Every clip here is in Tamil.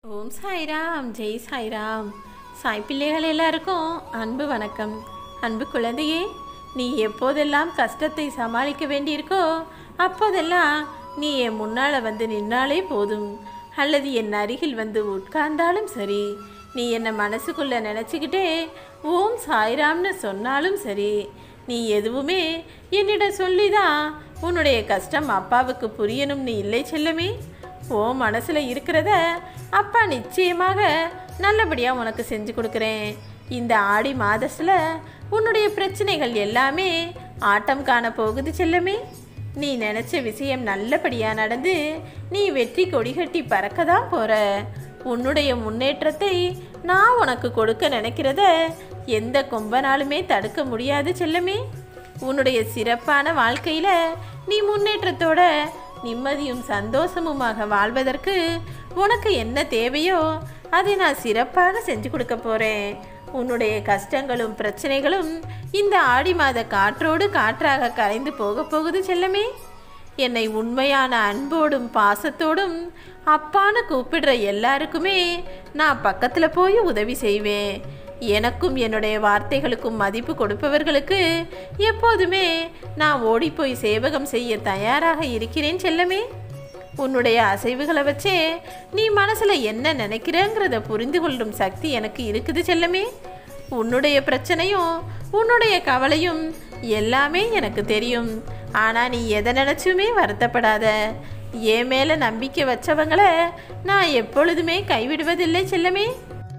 ஓம் சாய்ராம் ஜெய் சாய்ராம் சாய் பிள்ளைகள் எல்லாருக்கும் அன்பு வணக்கம் அன்பு குழந்தையே நீ எப்போதெல்லாம் கஷ்டத்தை சமாளிக்க வேண்டியிருக்கோ அப்போதெல்லாம் நீ என் முன்னால் வந்து நின்னாலே போதும் அல்லது என் அருகில் வந்து உட்கார்ந்தாலும் சரி நீ என்னை மனசுக்குள்ளே நினச்சிக்கிட்டே ஓம் சாய்ராம்னு சொன்னாலும் சரி நீ எதுவுமே என்னிடம் சொல்லிதான் உன்னுடைய கஷ்டம் அப்பாவுக்கு புரியணும்னு இல்லை செல்லமே ஓ மனசில் இருக்கிறத அப்பா நிச்சயமாக நல்லபடியாக உனக்கு செஞ்சு கொடுக்குறேன் இந்த ஆடி மாதத்தில் உன்னுடைய பிரச்சனைகள் எல்லாமே ஆட்டம் காண போகுது செல்லமே நீ நினச்ச விஷயம் நல்லபடியாக நடந்து நீ வெற்றி கொடிகட்டி பறக்க தான் போகிற உன்னுடைய முன்னேற்றத்தை நான் உனக்கு கொடுக்க நினைக்கிறத எந்த கொம்பனாலுமே தடுக்க முடியாது செல்லமே உன்னுடைய சிறப்பான வாழ்க்கையில் நீ முன்னேற்றத்தோட நிம்மதியும் சந்தோஷமுமாக வாழ்வதற்கு உனக்கு என்ன தேவையோ அதை நான் சிறப்பாக செஞ்சு கொடுக்க போகிறேன் உன்னுடைய கஷ்டங்களும் பிரச்சனைகளும் இந்த ஆடி மாத காற்றோடு காற்றாக கரைந்து போக போகுது செல்லமே என்னை உண்மையான அன்போடும் பாசத்தோடும் அப்பான்னு கூப்பிடுற எல்லாருக்குமே நான் பக்கத்தில் போய் உதவி செய்வேன் எனக்கும் என்னுடைய வார்த்தைகளுக்கும் மதிப்பு கொடுப்பவர்களுக்கு எப்போதுமே நான் ஓடிப்போய் சேவகம் செய்ய தயாராக இருக்கிறேன் செல்லமே உன்னுடைய அசைவுகளை வச்சே நீ மனசில் என்ன நினைக்கிறேங்கிறத புரிந்து கொள்ளும் சக்தி எனக்கு இருக்குது செல்லமே உன்னுடைய பிரச்சனையும் உன்னுடைய கவலையும் எல்லாமே எனக்கு தெரியும் ஆனால் நீ எதை நினச்சுமே வருத்தப்படாத என் மேலே நம்பிக்கை வச்சவங்களை நான் எப்பொழுதுமே கைவிடுவதில்லை செல்லமே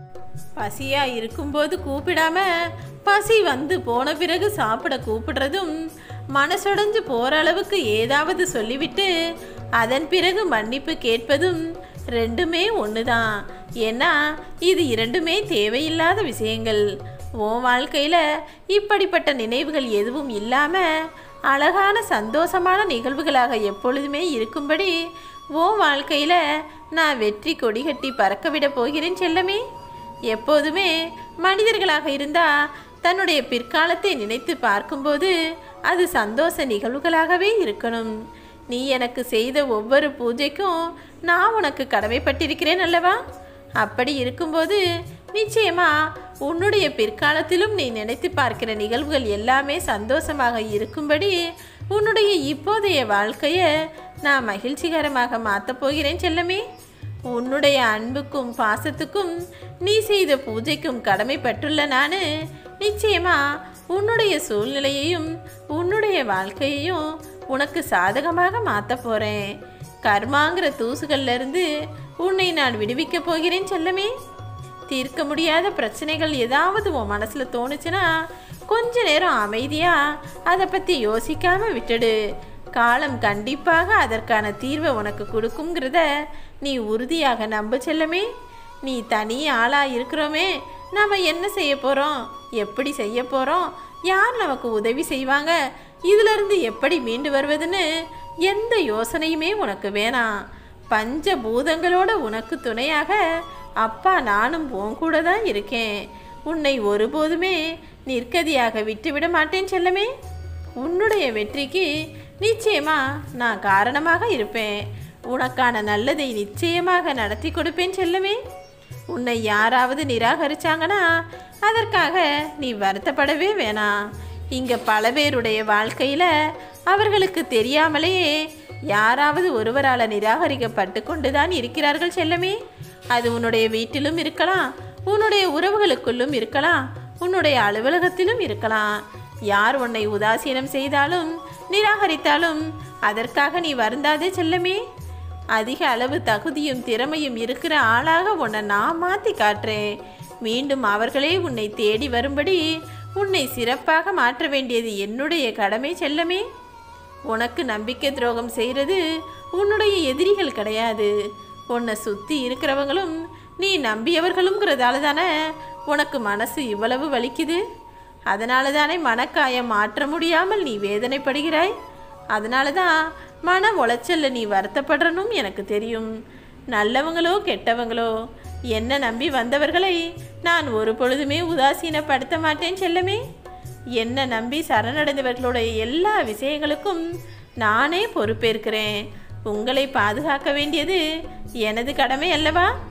பசியா இருக்கும்போது கூப்பிடாம பசி வந்து போன பிறகு சாப்பிட கூப்பிடுறதும் மனசுடைஞ்சு போற அளவுக்கு ஏதாவது சொல்லிவிட்டு அதன் பிறகு மன்னிப்பு கேட்பதும் ரெண்டுமே ஒன்று தான் ஏன்னா இது இரண்டுமே தேவையில்லாத விஷயங்கள் உன் வாழ்க்கையில் இப்படிப்பட்ட நினைவுகள் எதுவும் இல்லாமல் அழகான சந்தோஷமான நிகழ்வுகளாக எப்பொழுதுமே இருக்கும்படி உன் வாழ்க்கையில் நான் வெற்றி கொடி கட்டி பறக்க விட போகிறேன் செல்லமே எப்போதுமே மனிதர்களாக இருந்தால் தன்னுடைய பிற்காலத்தை நினைத்து பார்க்கும்போது அது சந்தோஷ நிகழ்வுகளாகவே இருக்கணும் நீ எனக்கு செய்த ஒவ்வொரு பூஜைக்கும் நான் உனக்கு கடமைப்பட்டிருக்கிறேன் அல்லவா அப்படி இருக்கும்போது நிச்சயமா உன்னுடைய பிற்காலத்திலும் நீ நினைத்து பார்க்கிற நிகழ்வுகள் எல்லாமே சந்தோஷமாக இருக்கும்படி உன்னுடைய இப்போதைய வாழ்க்கையை நான் மகிழ்ச்சிகரமாக மாற்றப் போகிறேன் செல்லமே உன்னுடைய அன்புக்கும் பாசத்துக்கும் நீ செய்த பூஜைக்கும் கடமைப்பட்டுள்ள நான் நிச்சயமா உன்னுடைய சூழ்நிலையையும் உன்னுடைய வாழ்க்கையையும் உனக்கு சாதகமாக மாற்ற போகிறேன் கர்மாங்கிற தூசுகள்ல இருந்து உன்னை நான் விடுவிக்க போகிறேன் செல்லமே தீர்க்க முடியாத பிரச்சனைகள் ஏதாவது உன் மனசில் தோணுச்சுன்னா கொஞ்ச நேரம் அமைதியாக அதை பற்றி யோசிக்காமல் விட்டுடு காலம் கண்டிப்பாக அதற்கான தீர்வை உனக்கு கொடுக்குங்கிறத நீ உறுதியாக நம்ப செல்லமே நீ தனி ஆளாக இருக்கிறோமே நாம் என்ன செய்ய போகிறோம் எப்படி செய்ய போகிறோம் யார் நமக்கு உதவி செய்வாங்க இதிலிருந்து எப்படி மீண்டு வருவதுன்னு எந்த யோசனையுமே உனக்கு வேணாம் பஞ்ச பூதங்களோட உனக்கு துணையாக அப்பா நானும் உன் கூட தான் இருக்கேன் உன்னை ஒருபோதுமே நிற்கதியாக விட்டுவிட மாட்டேன் செல்லமே உன்னுடைய வெற்றிக்கு நிச்சயமா நான் காரணமாக இருப்பேன் உனக்கான நல்லதை நிச்சயமாக நடத்தி கொடுப்பேன் செல்லமே உன்னை யாராவது நிராகரிச்சாங்கன்னா அதற்காக நீ வருத்தப்படவே வேணாம் இங்கே பல பேருடைய வாழ்க்கையில் அவர்களுக்கு தெரியாமலேயே யாராவது ஒருவரால் நிராகரிக்கப்பட்டு கொண்டு தான் இருக்கிறார்கள் செல்லமே அது உன்னுடைய வீட்டிலும் இருக்கலாம் உன்னுடைய உறவுகளுக்குள்ளும் இருக்கலாம் உன்னுடைய அலுவலகத்திலும் இருக்கலாம் யார் உன்னை உதாசீனம் செய்தாலும் நிராகரித்தாலும் அதற்காக நீ வருந்தாதே செல்லமே அதிக அளவு தகுதியும் திறமையும் இருக்கிற ஆளாக உன்னை நான் மாற்றி காட்டுறேன் மீண்டும் அவர்களே உன்னை தேடி வரும்படி உன்னை சிறப்பாக மாற்ற வேண்டியது என்னுடைய கடமை செல்லமே உனக்கு நம்பிக்கை துரோகம் செய்கிறது உன்னுடைய எதிரிகள் கிடையாது உன்னை சுற்றி இருக்கிறவங்களும் நீ நம்பியவர்களுங்கிறதால தானே உனக்கு மனசு இவ்வளவு வலிக்குது அதனால தானே மனக்காயம் மாற்ற முடியாமல் நீ வேதனைப்படுகிறாய் அதனால தான் மன உளைச்சல்ல நீ வருத்தப்படுறனும் எனக்கு தெரியும் நல்லவங்களோ கெட்டவங்களோ என்ன நம்பி வந்தவர்களை நான் ஒரு பொழுதுமே உதாசீனப்படுத்த மாட்டேன் செல்லமே என்ன நம்பி சரணடைந்தவர்களுடைய எல்லா விஷயங்களுக்கும் நானே பொறுப்பேற்கிறேன் உங்களை பாதுகாக்க வேண்டியது எனது கடமை அல்லவா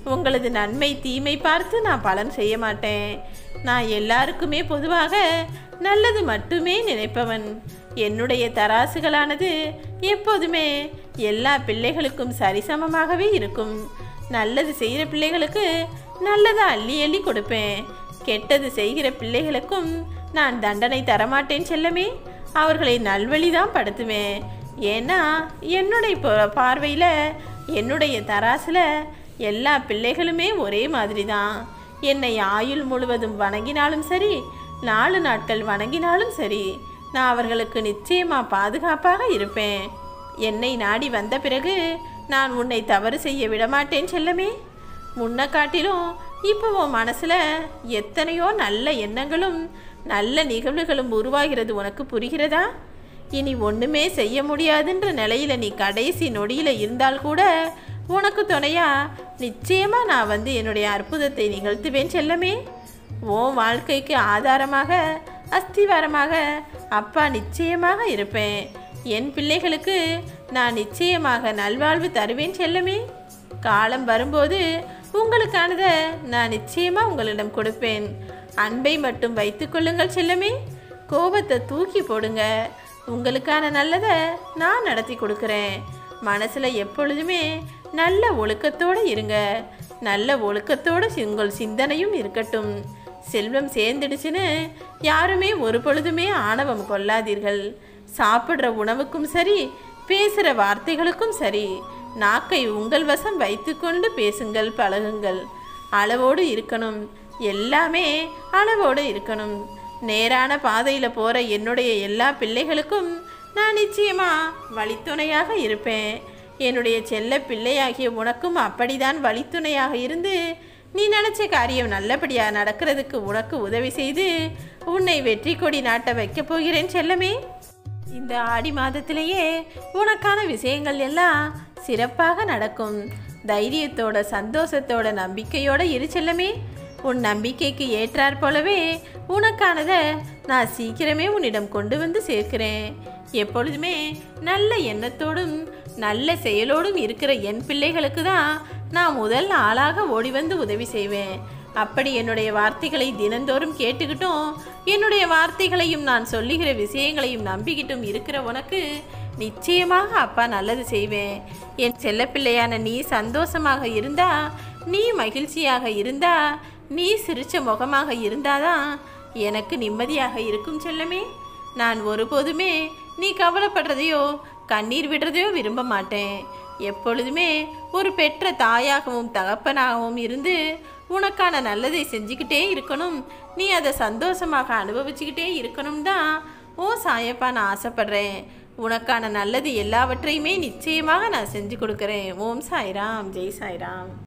உங்களது நன்மை தீமை பார்த்து நான் பலன் செய்ய மாட்டேன் நான் எல்லாருக்குமே பொதுவாக நல்லது மட்டுமே நினைப்பவன் என்னுடைய தராசுகளானது எப்போதுமே எல்லா பிள்ளைகளுக்கும் சரிசமமாகவே இருக்கும் நல்லது செய்கிற பிள்ளைகளுக்கு நல்லதை அள்ளி அள்ளி கொடுப்பேன் கெட்டது செய்கிற பிள்ளைகளுக்கும் நான் தண்டனை தரமாட்டேன் செல்லமே அவர்களை நல்வழிதான் படுத்துவேன் ஏன்னா என்னுடைய ப- பார்வையில் என்னுடைய தராசில் எல்லா பிள்ளைகளுமே ஒரே மாதிரி தான் என்னை ஆயுள் முழுவதும் வணங்கினாலும் சரி நாலு நாட்கள் வணங்கினாலும் சரி நான் அவர்களுக்கு நிச்சயமாக பாதுகாப்பாக இருப்பேன் என்னை நாடி வந்த பிறகு நான் உன்னை தவறு செய்ய விடமாட்டேன் செல்லமே முன்ன காட்டிலும் இப்போ உன் மனசில் எத்தனையோ நல்ல எண்ணங்களும் நல்ல நிகழ்வுகளும் உருவாகிறது உனக்கு புரிகிறதா இனி ஒன்றுமே செய்ய முடியாதுன்ற நிலையில் நீ கடைசி நொடியில் இருந்தால் கூட உனக்கு துணையா நிச்சயமாக நான் வந்து என்னுடைய அற்புதத்தை நிகழ்த்துவேன் செல்லமே உன் வாழ்க்கைக்கு ஆதாரமாக அஸ்திவாரமாக அப்பா நிச்சயமாக இருப்பேன் என் பிள்ளைகளுக்கு நான் நிச்சயமாக நல்வாழ்வு தருவேன் செல்லமே காலம் வரும்போது உங்களுக்கானதை நான் நிச்சயமாக உங்களிடம் கொடுப்பேன் அன்பை மட்டும் வைத்துக்கொள்ளுங்கள் செல்லமே கோபத்தை தூக்கி போடுங்க உங்களுக்கான நல்லதை நான் நடத்தி கொடுக்குறேன் மனசில் எப்பொழுதுமே நல்ல ஒழுக்கத்தோடு இருங்க நல்ல ஒழுக்கத்தோடு உங்கள் சிந்தனையும் இருக்கட்டும் செல்வம் சேர்ந்துடுச்சுன்னு யாருமே ஒரு பொழுதுமே ஆணவம் கொள்ளாதீர்கள் சாப்பிட்ற உணவுக்கும் சரி பேசுகிற வார்த்தைகளுக்கும் சரி நாக்கை உங்கள் வசம் வைத்துக்கொண்டு பேசுங்கள் பழகுங்கள் அளவோடு இருக்கணும் எல்லாமே அளவோடு இருக்கணும் நேரான பாதையில் போகிற என்னுடைய எல்லா பிள்ளைகளுக்கும் நான் நிச்சயமாக வழித்துணையாக இருப்பேன் என்னுடைய செல்ல பிள்ளையாகிய உனக்கும் அப்படிதான் வழித்துணையாக இருந்து நீ நினச்ச காரியம் நல்லபடியாக நடக்கிறதுக்கு உனக்கு உதவி செய்து உன்னை வெற்றி கொடி நாட்ட வைக்கப் போகிறேன் செல்லமே இந்த ஆடி மாதத்திலேயே உனக்கான விஷயங்கள் எல்லாம் சிறப்பாக நடக்கும் தைரியத்தோட சந்தோஷத்தோட நம்பிக்கையோட இரு செல்லமே உன் நம்பிக்கைக்கு ஏற்றாற் போலவே உனக்கானதை நான் சீக்கிரமே உன்னிடம் கொண்டு வந்து சேர்க்கிறேன் எப்பொழுதுமே நல்ல எண்ணத்தோடும் நல்ல செயலோடும் இருக்கிற என் பிள்ளைகளுக்கு தான் நான் முதல் ஆளாக ஓடி வந்து உதவி செய்வேன் அப்படி என்னுடைய வார்த்தைகளை தினந்தோறும் கேட்டுக்கிட்டும் என்னுடைய வார்த்தைகளையும் நான் சொல்லுகிற விஷயங்களையும் நம்பிக்கிட்டும் இருக்கிற உனக்கு நிச்சயமாக அப்பா நல்லது செய்வேன் என் செல்லப்பிள்ளையான நீ சந்தோஷமாக இருந்தா நீ மகிழ்ச்சியாக இருந்தா நீ சிரிச்ச முகமாக இருந்தாதான் எனக்கு நிம்மதியாக இருக்கும் செல்லமே நான் ஒருபோதுமே நீ கவலைப்படுறதையோ கண்ணீர் விடுறதையோ விரும்ப மாட்டேன் எப்பொழுதுமே ஒரு பெற்ற தாயாகவும் தகப்பனாகவும் இருந்து உனக்கான நல்லதை செஞ்சுக்கிட்டே இருக்கணும் நீ அதை சந்தோஷமாக அனுபவிச்சுக்கிட்டே இருக்கணும் தான் ஓ சாயப்பா நான் ஆசைப்படுறேன் உனக்கான நல்லது எல்லாவற்றையுமே நிச்சயமாக நான் செஞ்சு கொடுக்குறேன் ஓம் சாய்ராம் ஜெய் சாய்ராம்